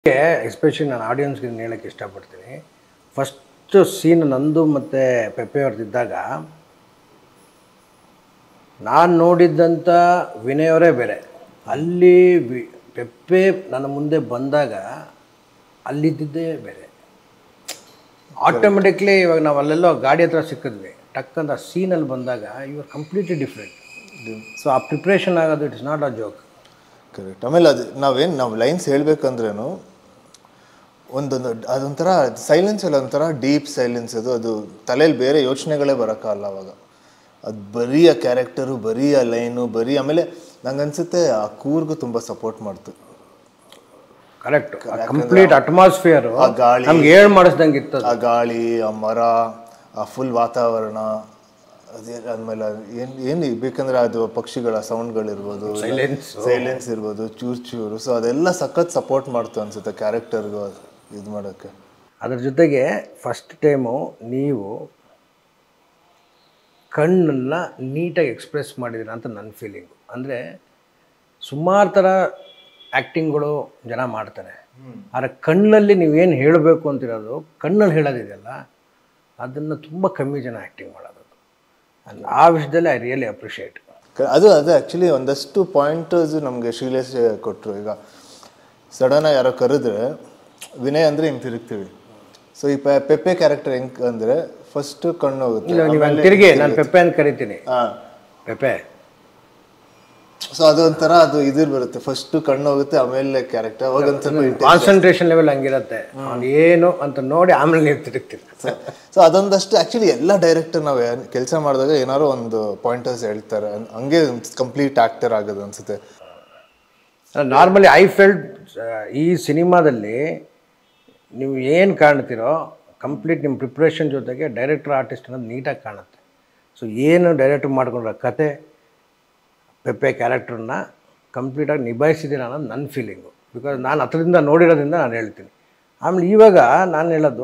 Especially ನಾನು ಆಡಿಯನ್ಸ್ಗೆ ಇದನ್ನ ಹೇಳೋಕ್ಕೆ ಇಷ್ಟಪಡ್ತೀನಿ ಫಸ್ಟ್ ಸೀನ್ ನಂದು ಮತ್ತು ಪೆಪ್ಪೆ ಅವ್ರದ್ದಿದ್ದಾಗ ನಾನು ನೋಡಿದ್ದಂಥ ವಿನಯ್ ಅವರೇ ಬೇರೆ ಅಲ್ಲಿ ವಿ ಪೆಪ್ಪೆ ನನ್ನ ಮುಂದೆ ಬಂದಾಗ ಅಲ್ಲಿದ್ದಿದ್ದೇ ಬೇರೆ ಆಟೋಮೆಟಿಕ್ಲಿ ಇವಾಗ ನಾವು ಅಲ್ಲೆಲ್ಲೋ ಗಾಡಿ ಹತ್ರ ಸಿಕ್ಕಿದ್ವಿ ಟಕ್ ಅಂತ ಸೀನಲ್ಲಿ ಬಂದಾಗ you are completely different so ಆ ಪ್ರಿಪ್ರೇಷನ್ ಆಗೋದು it's not a joke correct ಆಮೇಲೆ ಅದು ನಾವೇನು ನಾವು ಲೈನ್ಸ್ ಹೇಳ್ಬೇಕಂದ್ರೇನು ಒಂದೊಂದು ಅದೊಂಥರ ಸೈಲೆನ್ಸ್ ಅಲ್ಲ ಒಂಥರ ಡೀಪ್ ಸೈಲೆನ್ಸ್ ಅದು ಅದು ತಲೆಯಲ್ಲಿ ಬೇರೆ ಯೋಚನೆಗಳೇ ಬರೋಕ್ಕಲ್ಲ ಅವಾಗ ಅದು ಬರೀ ಆ ಕ್ಯಾರೆಕ್ಟರು ಬರೀ ಆ ಲೈನು ಬರೀ ಆಮೇಲೆ ನಂಗೆ ಅನ್ಸುತ್ತೆ ಆ ಕೂರ್ಗೂ ತುಂಬ ಸಪೋರ್ಟ್ ಮಾಡ್ತು ಕರೆಕ್ಟ್ ಕಂಪ್ಲೀಟ್ ಅಟ್ಮಾಸ್ಫಿಯರ್ ಆ ಗಾಳಿ ನಮ್ಗೆ ಹೇಳ್ ಮಾಡಿಸ್ದಂಗೆ ಇತ್ತು ಆ ಗಾಳಿ ಆ ಮರ ಆ ಫುಲ್ ವಾತಾವರಣ ಅದೇ ಆದ್ಮೇಲೆ ಏನು ಏನು ಬೇಕಂದ್ರೆ ಅದು ಪಕ್ಷಿಗಳ ಸೌಂಡ್ಗಳಿರ್ಬೋದು ಸೈಲೆನ್ಸ್ ಇರ್ಬೋದು ಚೂರು ಚೂರು ಸೊ ಅದೆಲ್ಲ ಸಖತ್ ಸಪೋರ್ಟ್ ಮಾಡ್ತು ಅನ್ಸುತ್ತೆ ಕ್ಯಾರೆಕ್ಟರ್ಗೂ ಇದು ಮಾಡೋಕ್ಕೆ ಅದ್ರ ಜೊತೆಗೆ ಫಸ್ಟ್ ಟೈಮು ನೀವು ಕಣ್ಣನ್ನು ನೀಟಾಗಿ ಎಕ್ಸ್ಪ್ರೆಸ್ ಮಾಡಿದಿರ ಅಂತ ನನ್ನ ಫೀಲಿಂಗು ಅಂದರೆ ಸುಮಾರು ಥರ ಆ್ಯಕ್ಟಿಂಗ್ಗಳು ಜನ ಮಾಡ್ತಾರೆ ಆದರೆ ಕಣ್ಣಲ್ಲಿ ನೀವೇನು ಹೇಳಬೇಕು ಅಂತಿರೋದು ಕಣ್ಣಲ್ಲಿ ಹೇಳೋದಿದೆಯಲ್ಲ ಅದನ್ನು ತುಂಬ ಕಮ್ಮಿ ಜನ ಆ್ಯಕ್ಟಿಂಗ್ ಮಾಡೋದು And ಆ ವಿಷಯದಲ್ಲಿ ಐ ರಿಯಲಿ ಅಪ್ರಿಷಿಯೇಟ್ ಕ- ಅದು ಅದು ಆ್ಯಕ್ಚುಲಿ ಒಂದಷ್ಟು ಪಾಯಿಂಟರ್ಸ್ ನಮಗೆ ಶ್ರೀಲೇಶ್ ಕೊಟ್ಟರು ಈಗ ಸಡನ್ನಾಗಿ ಯಾರೋ ಕರೆದ್ರೆ ವಿನಯ್ ಅಂದರೆ ಹಿಂಗೆ ತಿರುಗ್ತೀವಿ ಸೊ ಈ ಪೆ- ಪೆಪ್ಪೆ ಕ್ಯಾರೆಕ್ಟರ್ ಹೆಂಗೆ ಅಂದರೆ ಫಸ್ಟ್ ಕಣ್ಣು ಹೋಗುತ್ತೆ ನೀವು ತಿರುಗಿ ನಾನು ಪೆಪ್ಪೆ ಅಂತ ಕರಿತೀನಿ ಹಾಂ ಪೆಪ್ಪೆ ಸೊ ಅದೊಂಥರ ಅದು ಇದ್ರ ಬರುತ್ತೆ ಫಸ್ಟ್ ಕಣ್ಣು ಹೋಗುತ್ತೆ ಆಮೇಲೆ ಕ್ಯಾರೆಕ್ಟರ್ ಅವಾಗ ಒಂದ್ ಸ್ವಲ್ಪ intense. ಕಾನ್ಸಂಟ್ರೇಷನ್ ಲೆವೆಲ್ ಹಂಗಿರುತ್ತೆ ಅವ್ನು ಏನು ಅಂತ ನೋಡಿ ಆಮೇಲೆ ನೀವು ತಿರುಗ್ತೀರಿ ಸೊ ಅದೊಂದಷ್ಟು ಆ್ಯಕ್ಚುಲಿ ಎಲ್ಲ ಡೈರೆಕ್ಟರ್ ನಾವು ಕೆಲಸ ಮಾಡಿದಾಗ ಏನಾದ್ರು ಒಂದು ಪಾಯಿಂಟರ್ಸ್ ಹೇಳ್ತಾರೆ ಹಂಗೆ ಕಂಪ್ಲೀಟ್ ಆಕ್ಟರ್ ಆಗೋದು ಅನ್ಸುತ್ತೆ ನಾರ್ಮಲಿ ಐ ಫೆಲ್ಟ್ ಈ ಸಿನಿಮಾದಲ್ಲಿ ನೀವು ಏನು ಕಾಣ್ತೀರೋ ಕಂಪ್ಲೀಟ್ ನಿಮ್ಮ ಪ್ರಿಪ್ರೇಷನ್ ಜೊತೆಗೆ ಡೈರೆಕ್ಟರ್ ಆರ್ಟಿಸ್ಟ್ ಅನ್ನೋದು ನೀಟಾಗಿ ಕಾಣುತ್ತೆ ಸೊ ಏನು ಡೈರೆಕ್ಟರ್ ಮಾಡ್ಕೊಂಡ್ರೆ ಕತೆ ಪೆಪ್ಪೆ ಕ್ಯಾರೆಕ್ಟ್ರನ್ನ ಕಂಪ್ಲೀಟಾಗಿ ನಿಭಾಯಿಸಿದ್ದೀನಿ ಅನ್ನೋದು ನನ್ನ ಫೀಲಿಂಗು ಬಿಕಾಸ್ ನಾನು ಹತ್ರದಿಂದ ನೋಡಿರೋದ್ರಿಂದ ನಾನು ಹೇಳ್ತೀನಿ ಆಮೇಲೆ ಇವಾಗ ನಾನು ಹೇಳೋದು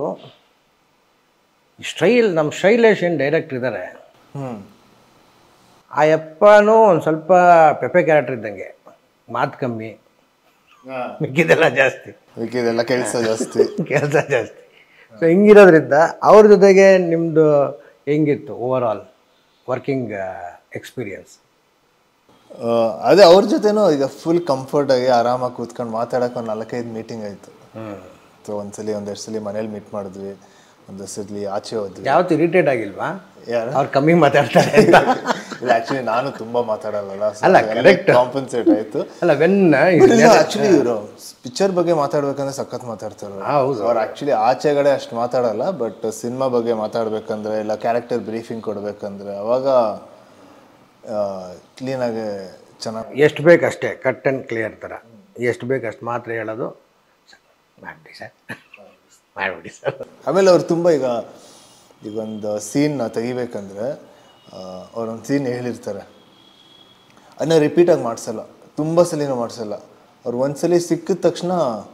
ಸ್ಟೈಲ್ ನಮ್ಮ ಶೈಲೇಶ್ ಏನು ಡೈರೆಕ್ಟ್ರ್ ಇದ್ದಾರೆ ಹ್ಮ್ ಆ ಯಪ್ಪನೂ ಒಂದು ಸ್ವಲ್ಪ ಪೆಪ್ಪೆ ಕ್ಯಾರೆಕ್ಟರ್ ಇದ್ದಂಗೆ ಮಾತು ಕಮ್ಮಿ ಮಿಕ್ಕಿದೆಲ್ಲ ಜಾಸ್ತಿ ಇದೆಲ್ಲ ಕೆಲಸ ಜಾಸ್ತಿ ಕೆಲಸ ಜಾಸ್ತಿ ಸೊ ಹಿಂಗಿರೋದ್ರಿಂದ ಅವ್ರ ಜೊತೆಗೆ ನಿಮ್ಮದು ಹೆಂಗಿತ್ತು ಓವರ್ ಆಲ್ ವರ್ಕಿಂಗ್ ಎಕ್ಸ್ಪೀರಿಯನ್ಸ್ ಆ, ಅದೇ ಅವ್ರ ಜೊತೆನೂ ಈಗ ಫುಲ್ ಕಂಫರ್ಟ್ ಆಗಿ ಆರಾಮಾಗಿ ಕೂತ್ಕೊಂಡು ಮಾತಾಡಕ್ಕೆ ಒಂದು ನಾಲ್ಕೈದು ಮೀಟಿಂಗ್ ಆಯ್ತು ಸೊ ಒಂದ್ಸಲಿ ಒಂದೆರಡು ಸಲ ಮನೇಲಿ ಮೀಟ್ ಮಾಡಿದ್ವಿ ಒಂದು ಸಲ ಆಚೆ ಹೋದ್ವಿ ಯಾವತ್ತು ಇರಿಟೇಟ್ ಆಗಿಲ್ವಾ ಯಾರು ಅವ್ರು ಕಮ್ಮಿ ಮಾತಾಡ್ತಾರೆ ಅಂತ ಇಲ್ಲ ಆಕ್ಚುಲಿ ನಾನು ತುಂಬಾ ಮಾತಾಡಲ್ಲ ಅಲ್ಲ, correct. ಕಾಂಪನ್ಸೇಟ್ ಆಯ್ತು ಅಲ್ಲ ವೆನ್ ಆಕ್ಚುಲಿ ಇವರು ಪಿಕ್ಚರ್ ಬಗ್ಗೆ ಮಾತಾಡ್ಬೇಕಂದ್ರೆ ಸಖತ್ ಮಾತಾಡ್ತಾರೆ ಹೌದು. ಅವ್ರು ಆಕ್ಚುಲಿ ಆಚೆಗಡೆ ಅಷ್ಟು ಮಾತಾಡಲ್ಲ ಬಟ್ ಸಿನಿಮಾ ಬಗ್ಗೆ ಮಾತಾಡ್ಬೇಕಂದ್ರೆ ಇಲ್ಲ ಕ್ಯಾರೆಕ್ಟರ್ ಬ್ರೀಫಿಂಗ್ ಕೊಡ್ಬೇಕಂದ್ರೆ ಅವಾಗ ಕ್ಲೀನಾಗಿ ಚೆನ್ನಾಗಿ ಎಷ್ಟು ಬೇಕು ಅಷ್ಟೇ ಕಟ್ ಆ್ಯಂಡ್ ಕ್ಲಿಯರ್ ಥರ ಎಷ್ಟು ಬೇಕು ಅಷ್ಟು ಮಾತ್ರ ಹೇಳೋದು ಮಾಡಿಬಿಡಿ ಸರ್ ಮಾಡಿಬಿಡಿ ಸರ್ ಆಮೇಲೆ ಅವ್ರು ತುಂಬ ಈಗ ಈಗ ಒಂದು ಸೀನ್ನ ತೆಗಿಬೇಕಂದ್ರೆ ಅವ್ರೊಂದು ಸೀನ್ ಹೇಳಿರ್ತಾರೆ ಅದನ್ನ ರಿಪೀಟಾಗಿ ಮಾಡಿಸಲ್ಲ ತುಂಬ ಸಲಿನೂ ಮಾಡಿಸಲ್ಲ ಅವ್ರು ಒಂದ್ಸಲಿ ಸಿಕ್ಕಿದ ತಕ್ಷಣ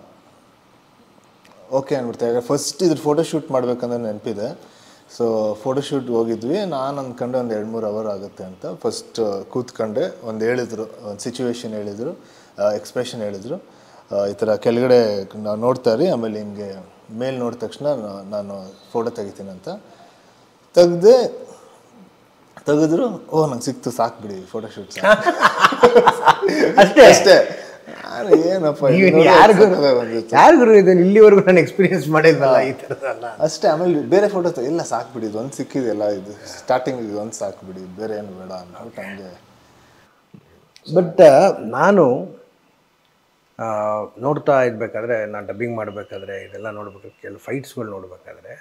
ಓಕೆ ಅಂದ್ಬಿಡ್ತಾರೆ ಫಸ್ಟ್ ಇದ್ರ ಫೋಟೋ ಶೂಟ್ ಮಾಡ್ಬೇಕಂದ್ರೆ ನೆನಪಿದೆ ಸೊ ಫೋಟೋ ಶೂಟ್ ಹೋಗಿದ್ವಿ ನಾನು ಅಂದ್ಕೊಂಡೆ ಒಂದು ಎರಡು ಮೂರು ಅವರ್ ಆಗುತ್ತೆ ಅಂತ ಫಸ್ಟ್ ಕೂತ್ಕೊಂಡೆ ಒಂದು ಹೇಳಿದ್ರು ಒಂದು ಸಿಚುವೇಶನ್ ಹೇಳಿದರು ಎಕ್ಸ್ಪ್ರೆಷನ್ ಹೇಳಿದರು ಈ ಥರ ಕೆಳಗಡೆ ನಾವು ನೋಡ್ತಾ ಇರಿ ಆಮೇಲೆ ಹಿಂಗೆ ಮೇಲೆ ನೋಡಿದ ತಕ್ಷಣ ನಾ- ನಾನು ಫೋಟೋ ತೆಗಿತೀನಿ ಅಂತ ತೆಗ್ದೆ ತೆಗೆದ್ರು ಓ ನಂಗೆ ಸಿಕ್ತು ಸಾಕು ಬಿಡಿ ಫೋಟೋ ಶೂಟ್ ಅಷ್ಟೇ ಅಷ್ಟೇ ನಾನು ಏನಪ್ಪ ಇದು ಇವ್ನು ನೋಡಿ ಯಾರಿಗೂ ಸಾಕಾಗಿ ಬಂದಿತ್ತು. ಯಾರಿಗೂ ಇದನ್ನು ಇಲ್ಲಿವರೆಗೂ ನಾನು ಎಕ್ಸ್ಪೀರಿಯನ್ಸ್ ಮಾಡಿದ್ನಲ್ಲ ಈ ಥರದ್ದಲ್ಲ ಅಷ್ಟೇ ಆಮೇಲೆ ಬೇರೆ ಫೋಟೋ ಇಲ್ಲ ಸಾಕು ಬಿಡಿ ಇದು ಒಂದು ಸಿಕ್ಕಿದೆಯಲ್ಲ ಇದು ಸ್ಟಾರ್ಟಿಂಗ್ ಇದು ಒಂದು ಸಾಕು ಬಿಡಿ ಬೇರೆ ಏನು ಬೇಡ ಅಂದ್ಬಿಟ್ಟು ಹಂಗೆ ಬಟ್ ನಾನು ಆ, ನೋಡ್ತಾ ಇದ್ಬೇಕಾದ್ರೆ ನಾನು ಡಬ್ಬಿಂಗ್ ಮಾಡಬೇಕಾದ್ರೆ ಇದೆಲ್ಲ ನೋಡ್ಬೇಕಾದ್ರೆ ಕೆಲವು ಫೈಟ್ಸ್ಗಳು ನೋಡಬೇಕಾದ್ರೆ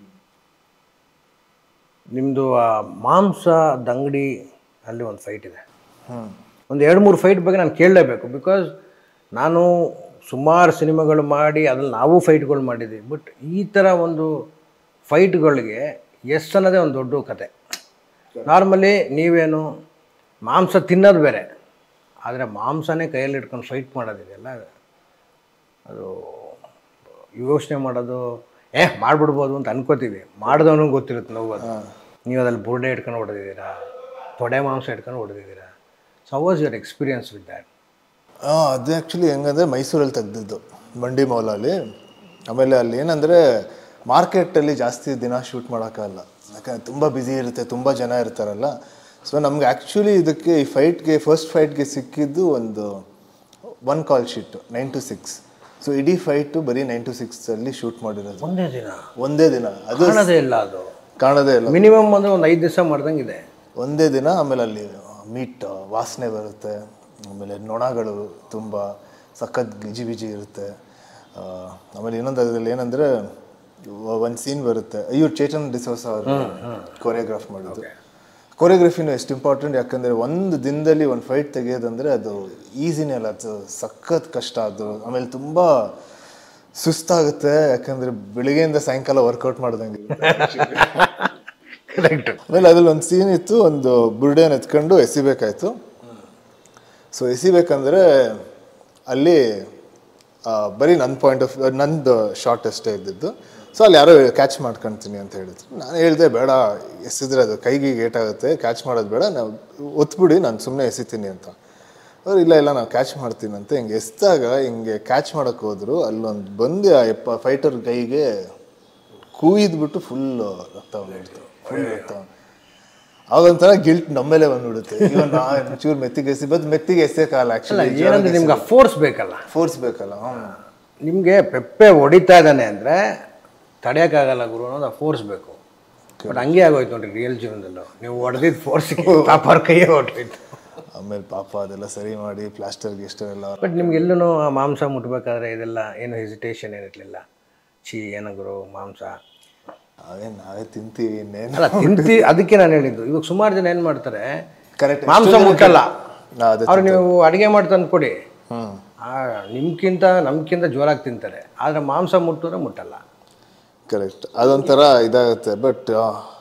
ನಿಮ್ಮದು ಆ ಮಾಂಸದ ಅಂಗಡಿ ಅಲ್ಲಿ ಒಂದು ಫೈಟ್ ಇದೆ ಹ್ಞೂ ಒಂದು ಎರಡು ಮೂರು ಫೈಟ್ ಬಗ್ಗೆ ನಾನು ಕೇಳಲೇಬೇಕು ಬಿಕಾಸ್ ನಾನು ಸುಮಾರು ಸಿನಿಮಾಗಳು ಮಾಡಿ ಅದ್ರಲ್ಲಿ ನಾವು ಫೈಟ್ಗಳು ಮಾಡಿದ್ದೀವಿ ಬಟ್ ಈ ಥರ ಒಂದು ಫೈಟ್ಗಳಿಗೆ ಎಸ್ ಅನ್ನೋದೇ ಒಂದು ದೊಡ್ಡ ಕತೆ ನಾರ್ಮಲಿ ನೀವೇನು ಮಾಂಸ ತಿನ್ನೋದು ಬೇರೆ ಆದರೆ ಮಾಂಸನೇ ಕೈಯಲ್ಲಿ ಇಟ್ಕೊಂಡು ಫೈಟ್ ಮಾಡೋದಿದೆಯಲ್ಲ ಅದು ಯೋಚನೆ ಮಾಡೋದು ಏ ಮಾಡಿಬಿಡ್ಬೋದು ಅಂತ ಅನ್ಕೋತೀವಿ ಮಾಡಿದವನು ಗೊತ್ತಿರುತ್ತೆ ನೋವು ಅದು ನೀವು ಅದ್ರಲ್ಲಿ ಬುರ್ಡೆ ಇಟ್ಕೊಂಡು ಹೊಡೆದಿದ್ದೀರಾ ತೊಡೆ ಮಾಂಸ ಇಟ್ಕೊಂಡು ಹೊಡೆದಿದ್ದೀರಾ so was your experience with that ಹಾಂ ಅದು ಆ್ಯಕ್ಚುಲಿ ಹೆಂಗಂದ್ರೆ ಮೈಸೂರಲ್ಲಿ ತೆಗ್ದಿದ್ದು ಮಂಡಿ ಮೌಲಲ್ಲಿ ಆಮೇಲೆ ಅಲ್ಲಿ ಏನಂದರೆ ಮಾರ್ಕೆಟಲ್ಲಿ ಜಾಸ್ತಿ ದಿನ ಶೂಟ್ ಮಾಡೋಕ್ಕಾಗಲ್ಲ ಯಾಕಂದರೆ ತುಂಬ ಬ್ಯುಸಿ ಇರುತ್ತೆ ತುಂಬ ಜನ ಇರ್ತಾರಲ್ಲ ಸೊ ನಮ್ಗೆ ಆ್ಯಕ್ಚುಲಿ ಇದಕ್ಕೆ ಈ ಫೈಟ್ಗೆ ಫಸ್ಟ್ ಫೈಟ್ಗೆ ಸಿಕ್ಕಿದ್ದು ಒಂದು one call sheet nine two six so ಇಡೀ ಫೈಟು ಬರೀ ನೈನ್ ಟು ಸಿಕ್ಸಲ್ಲಿ ಶೂಟ್ ಮಾಡಿರೋದು ಒಂದೇ ದಿನ ಒಂದೇ ದಿನ ಅದು ಕಾಣೋದೇ ಇಲ್ಲ ಅದು ಕಾಣೋದೇ ಇಲ್ಲ ಮಿನಿಮಮ್ ಅಂದರೆ ಒಂದು ಐದು ದಿವಸ ಮಾಡ್ದಂಗಿದೆ ಒಂದೇ ದಿನ ಆಮೇಲೆ ಅಲ್ಲಿ ಮೀಟ್ ವಾಸನೆ ಬರುತ್ತೆ ಆಮೇಲೆ ನೊಣಗಳು ತುಂಬ ಸಖತ್ ಗಿಜಿ ಬಿಜಿ ಇರುತ್ತೆ ಆ, ಆಮೇಲೆ ಇನ್ನೊಂದು ಅದರಲ್ಲಿ ಏನಂದರೆ ಒಂದು ಸೀನ್ ಬರುತ್ತೆ ಇವ್ರು ಚೇತನ್ ಡಿಸೋಸ ಅವರು ಕೊರಿಯೋಗ್ರಾಫ್ ಮಾಡೋದು ಕೊರಿಯೋಗ್ರಫಿನೂ ಎಷ್ಟು ಇಂಪಾರ್ಟೆಂಟ್ ಯಾಕಂದರೆ ಒಂದು ದಿನದಲ್ಲಿ ಒಂದು ಫೈಟ್ ತೆಗೆಯೋದಂದರೆ ಅದು ಈಸಿನೇ ಅಲ್ಲ ಅದು ಸಖತ್ ಕಷ್ಟ ಅದು ಆಮೇಲೆ ತುಂಬ ಸುಸ್ತಾಗುತ್ತೆ ಯಾಕಂದರೆ ಬೆಳಿಗ್ಗೆಯಿಂದ ಸಾಯಂಕಾಲ ವರ್ಕೌಟ್ ಮಾಡ್ದಂಗೆ ಕರೆಕ್ಟ್ ಆಮೇಲೆ ಅದ್ರಲ್ಲಿ ಒಂದು ಸೀನ್ ಇತ್ತು ಒಂದು ಬುರ್ಡೆನ ಎತ್ಕೊಂಡು ಎಸಿಬೇಕಾಯ್ತು ಸೊ ಎಸಿಬೇಕಂದ್ರೆ ಅಲ್ಲಿ ಆ, ಬರೀ ನನ್ನ ಪಾಯಿಂಟ್ ಆಫ್ ನಂದು ಶಾರ್ಟ್ ಅಷ್ಟೇ ಇದ್ದಿದ್ದು ಸೊ ಅಲ್ಲಿ ಯಾರೋ ಕ್ಯಾಚ್ ಮಾಡ್ಕೊಳ್ತೀನಿ ಅಂತ ಹೇಳಿದ್ರು ನಾನು ಹೇಳಿದೆ ಬೇಡ ಎಸಿದ್ರೆ ಅದು ಕೈಗೆ ಏಟಾಗುತ್ತೆ ಕ್ಯಾಚ್ ಮಾಡೋದು ಬೇಡ ನಾವು ಒತ್ಬಿಡಿ ನಾನು ಸುಮ್ಮನೆ ಎಸಿತೀನಿ ಅಂತ ಅವ್ರು ಇಲ್ಲ ಇಲ್ಲ ನಾವು ಕ್ಯಾಚ್ ಮಾಡ್ತೀನಿ ಅಂತ ಹಿಂಗೆ ಎಸ್ದಾಗ ಹಿಂಗೆ ಕ್ಯಾಚ್ ಮಾಡೋಕ್ಕೆ ಹೋದ್ರು ಅಲ್ಲೊಂದು ಬಂದು ಆ ಯಪ್ಪ ಫೈಟರ್ ಕೈಗೆ ಕೂಯಿದ್ಬಿಟ್ಟು ಫುಲ್ ರಕ್ತ ಬಂದ್ಬಿಡ್ತು ಫುಲ್ ರಕ್ತ ಆಗೊಂಥರ ಗಿಲ್ಟ್ ನಮ್ಮೇಲೆ ಬಂದ್ಬಿಡುತ್ತೆ ಇವಾಗ ನಾ ಚೂರು ಮೆತ್ತಿಗೆ ಎಸಿ ಬದ್ ಮೆತ್ತಿಗೆ ಎಸೆಯಕ್ಕಾಗಲ್ಲ ಅಲ್ಲ ಆ್ಯಕ್ಚುಲಿ ಏನಂದ್ರೆ ನಿಮ್ಗೆ ಫೋರ್ಸ್ ಬೇಕಲ್ಲ ಫೋರ್ಸ್ ಬೇಕಲ್ಲ ಹ್ಮ್. ನಿಮಗೆ ಪೆಪ್ಪೆ ಹೊಡಿತಾ ಇದ್ದಾನೆ ಅಂದರೆ ತಡೆಯೋಕ್ಕಾಗಲ್ಲ ಗುರು ಅನ್ನೋದು ಆ ಫೋರ್ಸ್ ಬೇಕು ಬಟ್ ಹಂಗೆ ಆಗೋಯ್ತು ನೋಡ್ರಿ ರಿಯಲ್ ಜೀವನದಲ್ಲೂ ನೀವು ಹೊಡೆದಿದ್ದು ಫೋರ್ಸ್ಗೆ ಪಾಪ ಅವ್ರ ಕೈಯೇ ಹೊಟ್ಟೋಯ್ತು ಆಮೇಲೆ ಪಾಪ ಅದೆಲ್ಲ ಸರಿ ಮಾಡಿ ಪ್ಲಾಸ್ಟರ್ ಗಿಸ್ಟರ್ ಎಲ್ಲ ಬಟ್ ನಿಮ್ಗೆಲ್ಲೂ ಆ ಮಾಂಸ ಮುಟ್ಬೇಕಾದ್ರೆ ಇದೆಲ್ಲ ಏನು ಹೆಸಿಟೇಷನ್ ಏನಿರಲಿಲ್ಲ ಛೀ ಏನೋ ಗುರು ಮಾಂಸ ನಾವೇ ನಾವೇ ತಿಂತೀವಿ ಇನ್ನೇನು ಅಲ್ಲ ತಿಂತಿ ಅದಕ್ಕೆ ನಾನು ಹೇಳಿದ್ದು ಇವಾಗ ಸುಮಾರು ಜನ ಏನು ಮಾಡ್ತಾರೆ ಕರೆಕ್ಟ್ ಮಾಂಸ ಮುಟ್ಟಲ್ಲ ನಾ ಅದೇ ಅವ್ರು ನೀವು ಅಡುಗೆ ಮಾಡಿ ತಂದು ಕೊಡಿ ಹ್ಮ್ ನಿಮ್ಗಿಂತ ನಮ್ಗಿಂತ ಜೋರಾಗಿ ತಿಂತಾರೆ ಆದರೆ ಮಾಂಸ ಮುಟ್ಟಿದ್ರೆ ಮುಟ್ಟಲ್ಲ ಕರೆಕ್ಟ್ ಅದೊಂಥರ ಇದಾಗುತ್ತೆ ಬಟ್